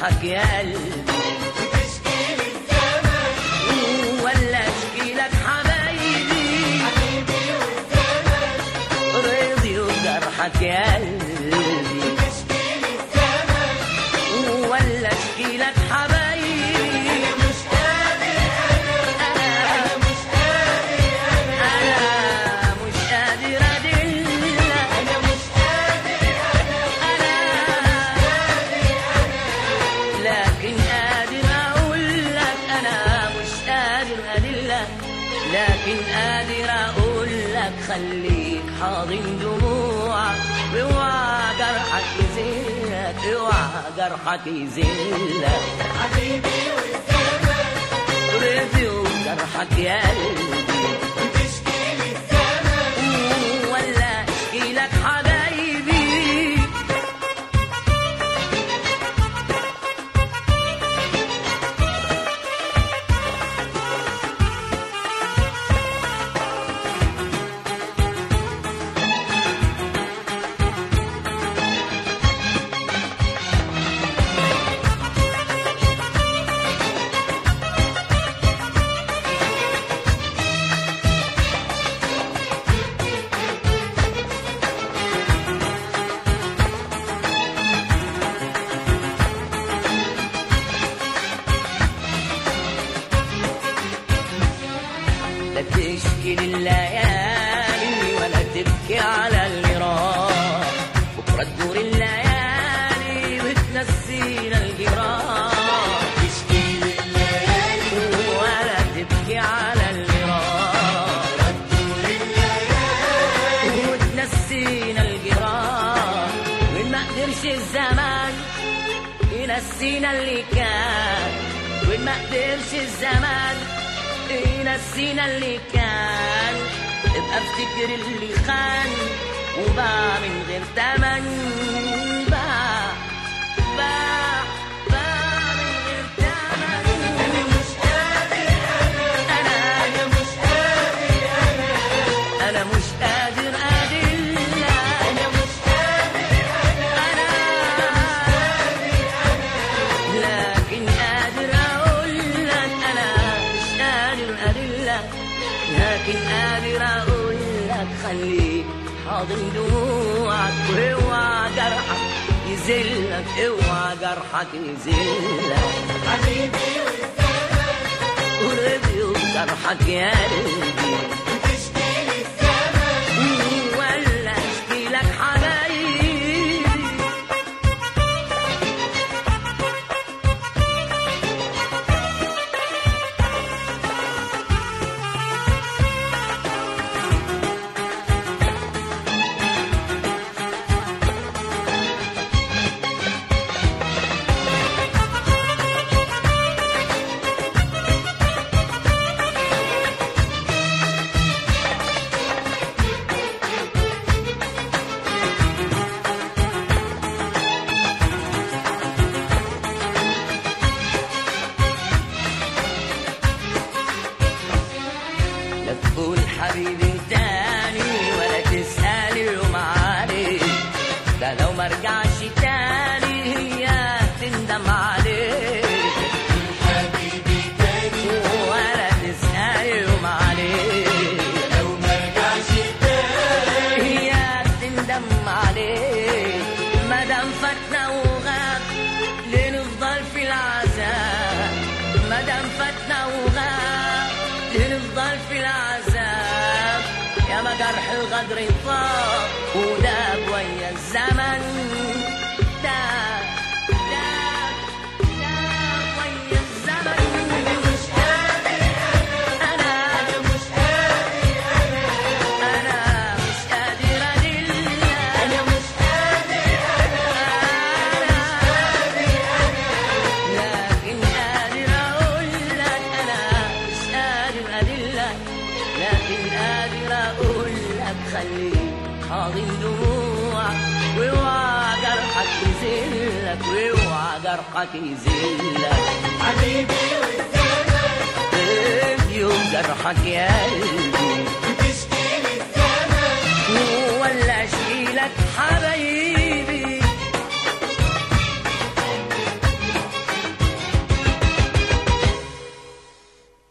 جرحك يا قلبي بتشكي لي الزمن ولا اشكي لك حبايبي حبيبي والزمن رضي وجرحك يا قلبي بتشكي لي الزمن ولا اشكي لك حبايبي انا مش قادر انا انا مش قادر انا انا مش قادر ادلك انا مش قادر انا لكن قادر اقول لك انا مش قادر ادلك لكن قادر اقول لك خليك حاضن دموعك اوعى جرحك يذلك اوعى جرحك يذلك حبيبي والزمن رضي وجرحك يا قلبي بتشكي لي الزمن ولا اشكي لك حبايبي لا تشكي لليالي ولا تبكي على اللي راح بكرة تدور الليالي وتنسينا الجراح تشكي لي الليالي ولا تبكي على اللي راح طول الليالي وتنسينا الجراح وإن ما قدرش الزمان ينسينا اللي كان وإن ما قدرش الزمان ينسينا اللي كان ابقى افتكر اللي خان وباع من غير تمن باع باع باع من غير تمن انا مش قادر انا انا انا مش قادر انا انا مش قادر ادلك انا مش قادر انا لكن قادر اقول لك انا مش قادر ادلك لكن قادر اقول لك خليك حاضن دموعك واوعى جرحك يذلك اوعى جرحك يذلك حبيبي والزمن ورضي وجرحك يا قلبي بتشكي لي الزمن ولا اشكي لك حبايبي لا تقول حبيبي تاني ولا تسأل يوم عليك ده لو ما رجعش تاني هي تندم عليك حبيبي تاني ولا تسأل يوم عليك لو ما رجعش تاني هي تندم عليك ما دام فاتنا وغاب لنفضل في العذاب ما دام فاتنا وغاب لنفضل في العذاب يا ما جرح الغدر طاب وداب ويا الزمن داب داب داب ويا الزمن انا مش قادر انا انا مش قادر انا انا مش قادر ادلك انا مش قادر لكن قادر اقول لك انا مش قادر ادلك لكن قادر اقول لك خليك حاضن دموعك واوعى جرحك يذلك واوعى جرحك يذلك حبيبي والزمن ابكي وجرحك يا قلبي